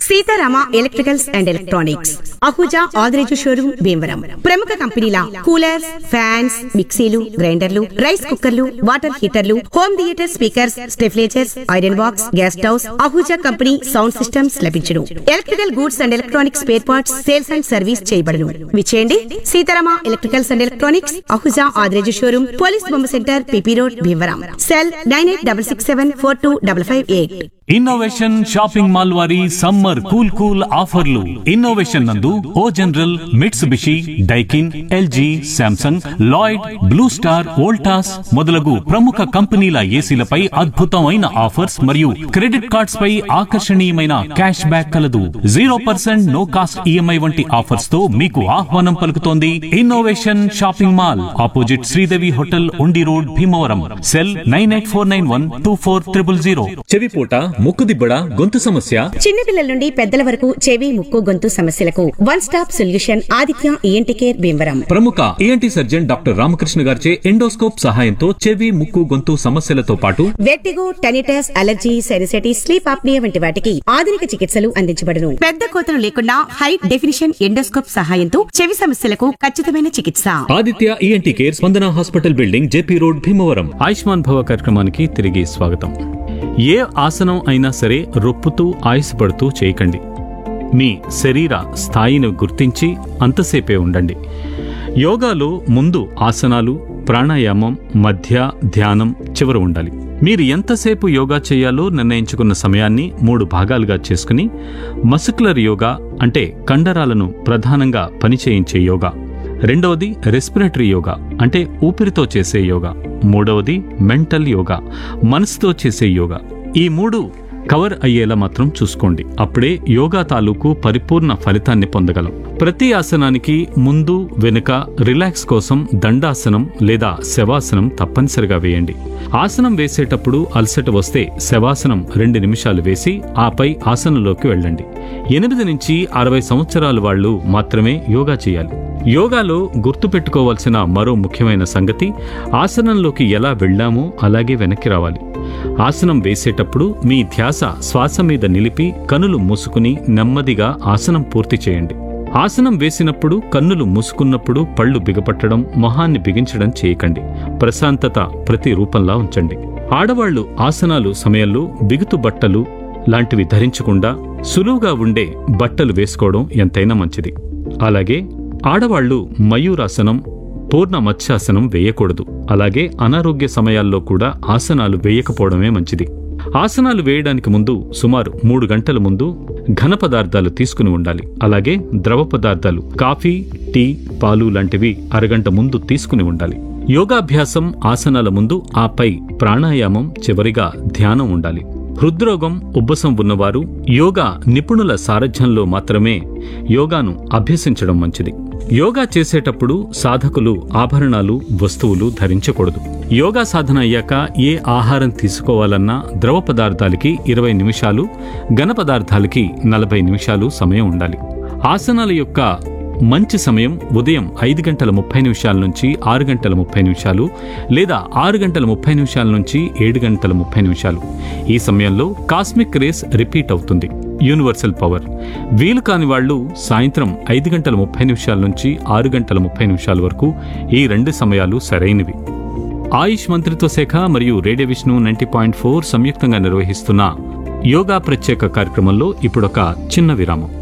Sitarama electricals and electronics Ahuja Adireju showroom Bhimavaram ప్రముఖ కంపెనీల coolers fans మిక్సీలు గ్రైండర్లు రైస్ కుక్కర్లు వాటర్ హీటర్లు home theatre speakers stabilizers iron box gas stoves Ahuja company sound systems లభించును electrical goods and electronics spare parts sales and service చేయబడును విచేయండి Seetharama electricals and electronics Ahuja Adireju showroom police బొమ్మ centre PP road Bhimavaram cell nine eight double six seven four two double five eight innovation shopping mall వారి summer cool cool ఆఫర్లు innovation నందు O General Mitsubishi Daikin LG Samsung Lloyd Blue Star Voltas మొదలగు ప్రముఖ కంపెనీల ఏసీలపై అద్భుతమైన offers మరియు credit cards పై ఆకర్షణీయమైన క్యాష్ బ్యాక్ కలదు zero percent no cost EMI వంటి ఆఫర్స్ తో మీకు ఆహ్వానం పలుకుతోంది innovation shopping mall opposite Sridevi hotel Undi road Bhimavaram cell nine eight four nine one two four triple zero చెవిపోట ముక్కుదిబ్బడ గొంతు సమస్య చిన్నపిల్లల నుండి పెద్దల వరకు చెవి ముక్కు గొంతు సమస్యలకు one stop solution Aditya ENT care Bhimavaram ప్రముఖ ఏఎన్టీ సర్జన్ డాక్టర్ రామకృష్ణ గారిచే ఎండోస్కోప్ సహాయంతో చెవి ముక్కు గొంతు సమస్యలతో పాటు vertigo tinnitus allergy sinusitis sleep apnea వంటి వాటికి ఆధునిక చికిత్సలు అందించబడును పెద్ద కోతలు లేకుండా హై డెఫినిషన్ ఎండోస్కోప్ సహాయంతో చెవి సమస్యలకు ఖచ్చితమైన చికిత్స Aditya ENT care Spandana hospital building JP road Bhimavaram Ayushman Bhava కార్యక్రమానికి తిరిగి స్వాగతం ఏ ఆసనం అయినా సరే రొప్పుతూ ఆయుసపడుతూ చేయకండి మీ శరీర స్థాయిని గుర్తించి అంతసేపే ఉండండి యోగాలో ముందు ఆసనాలు ప్రాణాయామం మధ్య ధ్యానం చివర ఉండాలి మీరు ఎంతసేపు యోగా చేయాలో నిర్ణయించుకున్న సమయాన్ని మూడు భాగాలుగా చేసుకుని మస్కులర్ యోగా అంటే కండరాలను ప్రధానంగా పనిచేయించే యోగా రెండవది రెస్పిరేటరీ యోగా అంటే ఊపిరితో చేసే యోగా మూడవది మెంటల్ యోగా మనసుతో చేసే యోగా ఈ మూడు కవర్ అయ్యేలా మాత్రం చూసుకోండి అప్పుడే యోగా తాలూకు పరిపూర్ణ ఫలితాన్ని పొందగలం ప్రతి ఆసనానికి ముందు వెనుక రిలాక్స్ కోసం దండాసనం లేదా శవాసనం తప్పనిసరిగా వేయండి ఆసనం వేసేటప్పుడు అలసట వస్తే శవాసనం రెండు నిమిషాలు వేసి ఆపై ఆసనంలోకి వెళ్ళండి ఎనిమిది నుంచి అరవై సంవత్సరాల వాళ్ళు మాత్రమే యోగా చేయాలి యోగాలో గుర్తుపెట్టుకోవాల్సిన మరో ముఖ్యమైన సంగతి ఆసనంలోకి ఎలా వెళ్ళామో అలాగే వెనక్కి రావాలి ఆసనం వేసేటప్పుడు మీ ధ్యాస శ్వాస మీద నిలిపి కనులు మూసుకుని నెమ్మదిగా ఆసనం పూర్తి చేయండి ఆసనం వేసినప్పుడు కన్నులు మూసుకున్నప్పుడు పళ్ళు బిగపట్టడం మొహాన్ని బిగించడం చేయకండి ప్రశాంతత ప్రతి రూపంలా ఉంచండి ఆడవాళ్లు ఆసనాలు సమయంలో బిగుతు బట్టలు లాంటివి ధరించకుండా సులువుగా ఉండే బట్టలు వేసుకోవడం ఎంతైనా మంచిది అలాగే ఆడవాళ్లు మయూరాసనం పూర్ణ మత్స్యాసనం వేయకూడదు అలాగే అనారోగ్య సమయాల్లో కూడా ఆసనాలు వేయకపోవడమే మంచిది ఆసనాలు వేయడానికి ముందు సుమారు మూడు గంటల ముందు ఘన పదార్థాలు తీసుకుని ఉండాలి అలాగే ద్రవ పదార్థాలు కాఫీ టీ పాలు లాంటివి అరగంట ముందు తీసుకుని ఉండాలి యోగాభ్యాసం ఆసనాల ముందు ఆపై ప్రాణాయామం చివరిగా ధ్యానం ఉండాలి హృద్రోగం ఉబ్బసం ఉన్నవారు యోగా నిపుణుల సారథ్యంలో మాత్రమే యోగాను అభ్యసించడం మంచిది యోగా చేసేటప్పుడు సాధకులు ఆభరణాలు వస్తువులు ధరించకూడదు యోగా సాధన అయ్యాక ఏ ఆహారం తీసుకోవాలన్నా ద్రవ పదార్థాలకి ఇరవై నిమిషాలు ఘన పదార్థాలకి నలభై నిమిషాలు సమయం ఉండాలి ఆసనాల యొక్క మంచి సమయం ఉదయం ఐదు గంటల ముప్పై నిమిషాల నుంచి ఆరు గంటల ముప్పై నిమిషాలు లేదా ఆరు గంటల ముప్పై నిమిషాల నుంచి ఏడు గంటల ముప్పై నిమిషాలు ఈ సమయంలో కాస్మిక్ రేస్ రిపీట్ అవుతుంది యూనివర్సల్ పవర్ వీలు కాని వాళ్ళు సాయంత్రం ఐదు గంటల ముప్పై నిమిషాల నుంచి ఆరు గంటల ముప్పై నిమిషాల వరకు ఈ రెండు సమయాలు సరైనవి ఆయుష్ మంత్రిత్వ శాఖ మరియు radio Vishnu ninety point four సంయుక్తంగా నిర్వహిస్తున్న యోగా ప్రత్యేక కార్యక్రమంలో ఇప్పుడొక చిన్న విరామం